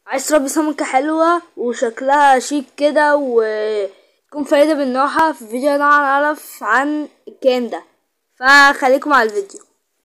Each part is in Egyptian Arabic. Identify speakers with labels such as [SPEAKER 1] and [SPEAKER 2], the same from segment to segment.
[SPEAKER 1] عايز تربي سمكة حلوة وشكلها شيك كده وتكون فريدة من نوعها في فيديو نعرف عن الكائن ده فخليكم على الفيديو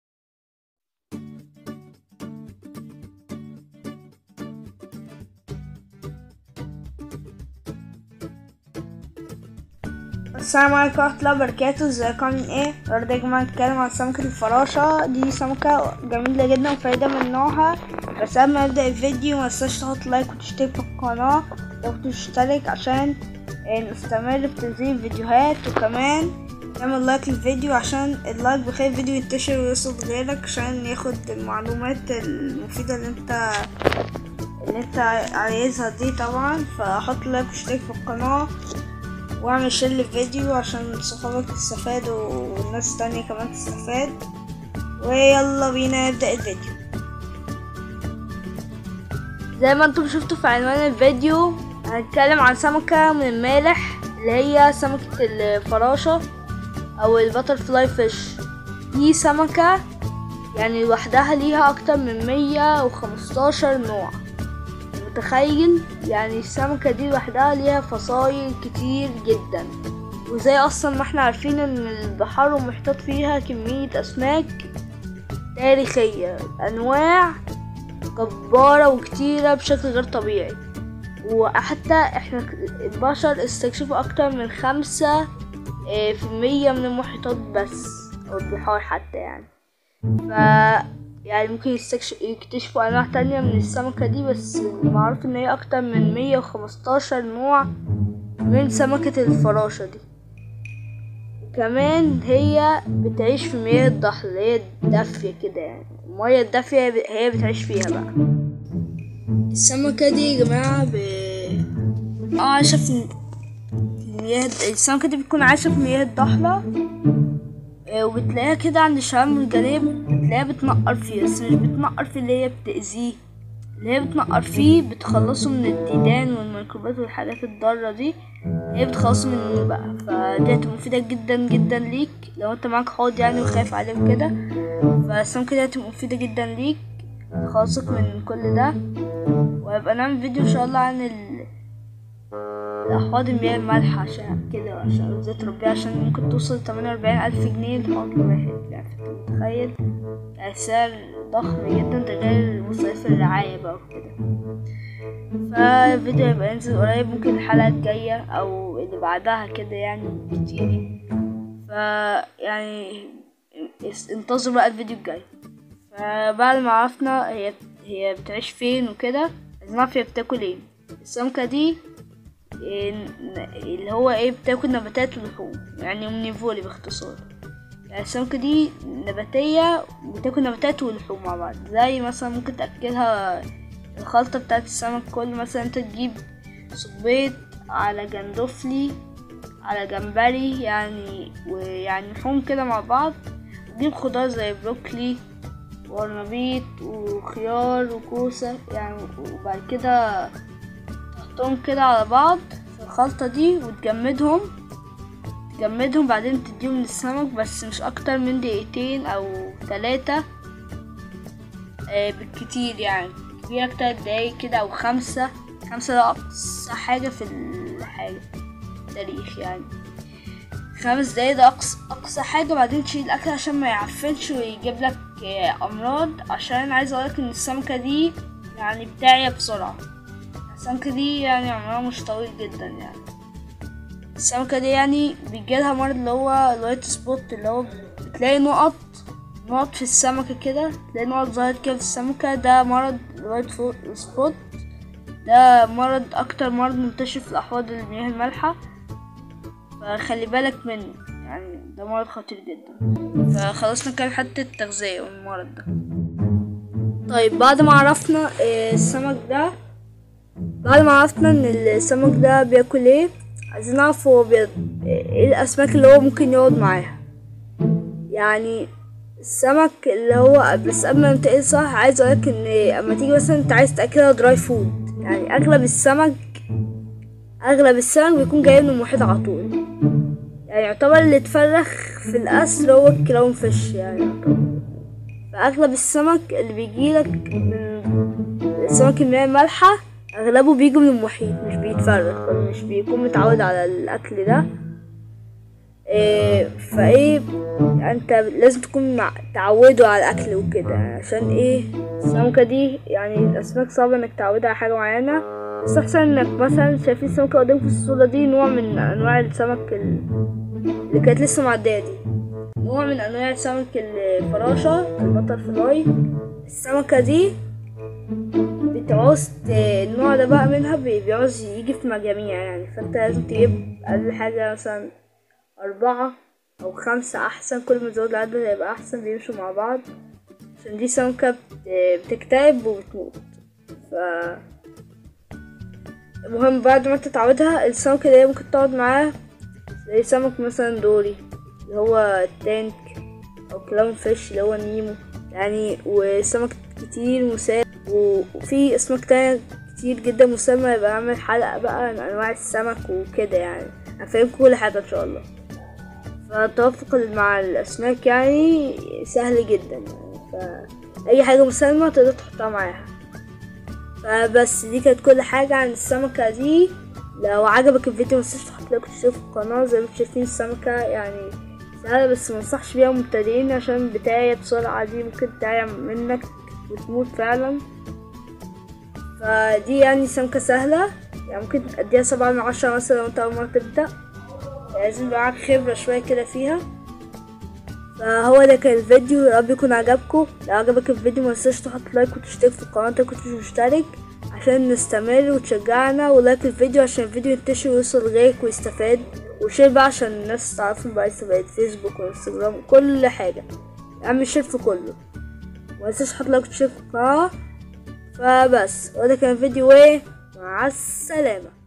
[SPEAKER 1] السلام عليكم ورحمة الله وبركاته ازيكم عاملين ايه؟ النهاردة يا جماعة هنتكلم عن سمكة الفراشة دي سمكة جميلة جدا وفريدة من نوعها بس قبل ما نبدأ الفيديو متنساش تحط لايك وتشترك في القناة لو تشترك عشان نستمر في تنزيل الفيديوهات وكمان تعمل لايك للفيديو عشان اللايك بيخلي الفيديو ينتشر ويوصل لغيرك عشان ياخد المعلومات المفيدة اللي انت اللي انت عايزها دي طبعا فحط لايك واشترك في القناة واعمل شير للفيديو عشان صحابك تستفادوا والناس تانية كمان تستفاد ويلا بينا نبدأ الفيديو زي ما انتم شفتوا في عنوان الفيديو هنتكلم عن سمكة من المالح اللي هي سمكة الفراشة او البتر فلاي فيش دي سمكة يعني لوحدها ليها اكتر من مية وخمستاشر نوع متخيل يعني السمكة دي لوحدها ليها فصايل كتير جدا وزي اصلا ما احنا عارفين ان البحار والمحيطات فيها كمية اسماك تاريخية انواع جبارة وكتيرة بشكل غير طبيعي وحتى احنا البشر استكشفوا اكتر من خمسة في المية من المحيطات بس او البحار حتى يعني ف يعني ممكن يكتشفوا انواع تانية من السمكة دي بس معروف ان هي اكتر من مية وخمستاشر نوع من سمكة الفراشة دي كمان هي بتعيش في مياه الضحل اللي هي دافية كده يعني المياه الدافية هي بتعيش فيها بقى السمكة دي يا جماعة ب... اه عايشة في المياه السمكة دي بتكون عايشة في مياه الضحلة وبتلاقيها كده عند الشعاب المرجانية بتلاقيها بتنقر فيه بس مش بتنقر فيه اللي هي بتأذيه اللي هي بتنقر فيه بتخلصه من الديدان والميكروبات والحاجات الضارة دي هي بتخلصه منه بقى فدي هتبقى مفيدة جدا جدا ليك لو انت معاك حوض يعني وخايف عليه وكده فالسمكة دي هتبقى مفيدة جدا ليك تخلصك من كل ده وهيبقى نعمل فيديو ان شاء الله عن ال الأحواض المياه المالحة عشان كده عشان ازاي تربيها عشان ممكن توصل تمانية وأربعين ألف جنيه الحوض الواحد يعني انت متخيل يعني سعر ضخم جدا ده غير مصاريف الرعاية بقى وكده فالفيديو هيبقى ينزل قريب ممكن الحلقة الجاية أو اللي بعدها كده يعني كتير فا يعني انتظروا بقى الفيديو الجاي فبعد ما عرفنا هي هي بتعيش فين وكده عايزين نعرف هي بتاكل ايه السمكة دي اللي هو ايه بتاكل نباتات ولحوم يعني اومنيفوري باختصار يعني السمكة دي نباتية بتاكل نباتات ولحوم مع بعض زي مثلا ممكن تأكلها الخلطة بتاعت السمك كل مثلا انت تجيب صبيط على جندفلي على جمبري يعني ويعني لحوم كده مع بعض تجيب خضار زي بروكلي وقرنبيط وخيار وكوسة يعني وبعد كده تحطهم كده على بعض في الخلطة دي وتجمدهم تجمدهم بعدين تديهم للسمك بس مش اكتر من دقيقتين او ثلاثة آه بالكتير يعني كبيرة تلات دقايق كده او خمسة خمسة ده اقصى حاجة في الحاجة التاريخ يعني خمس دقايق ده اقصى اقصى حاجة بعدين تشيل الاكل عشان ما يعفنش ويجيب لك آه امراض عشان عايز اقولك ان السمكة دي يعني بتاعي بسرعة السمكة دي يعني عمرها مش طويل جدا يعني السمكة دي يعني بيجيلها مرض اللي هو الوايت سبوت اللي هو بتلاقي نقط نقط في السمكة كده تلاقي نقط ظهرت كده في السمكة ده مرض الوايت سبوت ده مرض أكتر مرض منتشر في الأحواض المياه المالحة فخلي بالك منه يعني ده مرض خطير جدا فخلصنا كان حتى التغذية والمرض ده طيب بعد ما عرفنا السمك ده بعد ما عرفنا ان السمك ده بياكل ايه عايزين نعرف هو بي... ايه الاسماك اللي هو ممكن يقعد معاها يعني السمك اللي هو بس قبل ما ننتقل صح عايز اقولك ان اما تيجي مثلا انت عايز تاكلها دراي فود يعني اغلب السمك اغلب السمك بيكون جاي من المحيط على طول يعني يعتبر اللي اتفرخ في الاسر هو الكلاون فيش يعني يعتبر فاغلب السمك اللي بيجيلك من سمك المياه المالحة اغلبه بيجي من المحيط مش بيتفرق مش بيكون متعود على الاكل ده إيه فايه انت لازم تكون مع... تعوده على الاكل وكده عشان ايه السمكة دي يعني الاسماك صعبة انك تعودها على حاجة معينة بس احسن انك مثلا شايفين السمكة قدامك في الصورة دي نوع من انواع السمك ال... اللي كانت لسه معدية دي نوع من انواع سمك الفراشة البتر فلاي السمكة دي بتعوز ت- النوع ده بقى منها بي- بيعوز يجي في مجاميع يعني فانت لازم تجيب اقل حاجة مثلا أربعة أو خمسة أحسن كل ما تزود العدد هيبقى أحسن بيمشوا مع بعض عشان دي سمكة بت- بتكتئب وبتموت ف المهم بعد ما تتعودها السمكة دي ممكن تقعد معاه زي سمك مثلا دوري اللي هو التانك أو كلاون فيش اللي هو نيمو يعني وسمك كتير مسال وفي أسماك تانية كتير جدا مسمى يبقى أعمل حلقة بقى عن أنواع السمك وكده يعني هفهمكم كل حاجة إن شاء الله فالتوافق مع الأسماك يعني سهل جدا يعني فأي حاجة مسالمة تقدر تحطها معاها فبس دي كانت كل حاجة عن السمكة دي لو عجبك الفيديو متنساش تحط لايك وتشترك في القناة زي ما انتم شايفين السمكة يعني سهلة بس منصحش بيها مبتدئين عشان بتاعي بسرعة دي ممكن تعيا منك وتموت فعلا فدي يعني سمكة سهلة يعني ممكن تديها سبعة من عشرة مثلا لو انت أول مرة تبدأ لازم يبقى معاك خبرة شوية كده فيها فهو ده كان الفيديو يا رب يكون عجبكم لو عجبك الفيديو متنساش تحط لايك وتشترك في القناة لو كنت مش مشترك عشان نستمر وتشجعنا ولايك الفيديو عشان الفيديو ينتشر ويوصل لغيرك ويستفاد وشير بقى عشان الناس تعرفهم بقى يستفاد فيسبوك وانستجرام كل حاجة اعمل شير في كله متنساش تحط لايك وتشترك في القناة فبس هو ده كان الفيديو ايه مع السلامة